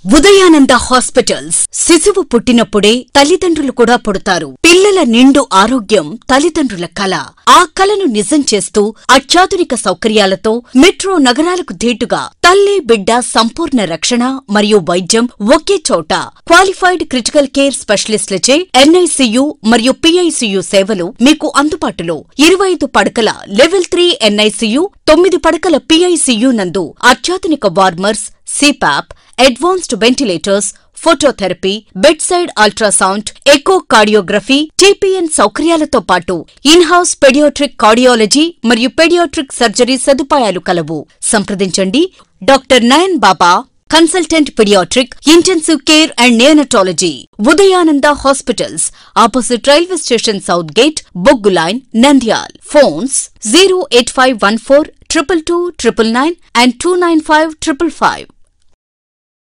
Udayananda hospitals శిశువు పుట్టినప్పుడే తల్లిదండ్రులు కూడా పుడతారు పిల్లల నిండు ఆరోగ్యం తల్లిదండ్రుల కల ఆ కలను నిజం చేస్తూ అత్యాధునిక సౌకర్యాలతో మెట్రో నగరాలకు ధీటుగా తల్లి బిడ్డ సంపూర్ణ రక్షణ మరియు వైద్యం ఒకే చోట క్వాలిఫైడ్ క్రిటికల్ కేర్ స్పెషలిస్టులచే ఎన్ఐసియు మరియు పిఐసియు సేవలు మీకు అందుబాటులో ఇరవై ఐదు పడకల లెవెల్ త్రీ ఎన్ఐసియు తొమ్మిది పడకల పిఐసియు నందు అత్యాధునిక warmers CPAP advanced ventilators phototherapy bedside ultrasound echocardiography TPN సౌకర్యాలతో పాటు ఇన్ హౌస్ పెడియోట్రిక్ కార్డియాలజీ మరియు పెడియోట్రిక్ సర్జరీ సదుపాయాలు కలవు సంప్రదించండి doctor Nayan Baba consultant paediatric intensive care and neonatology Udayananda hospitals opposite railway station south gate Boggu line Nandyal phones zero eight five one four triple two triple nine and two nine five triple five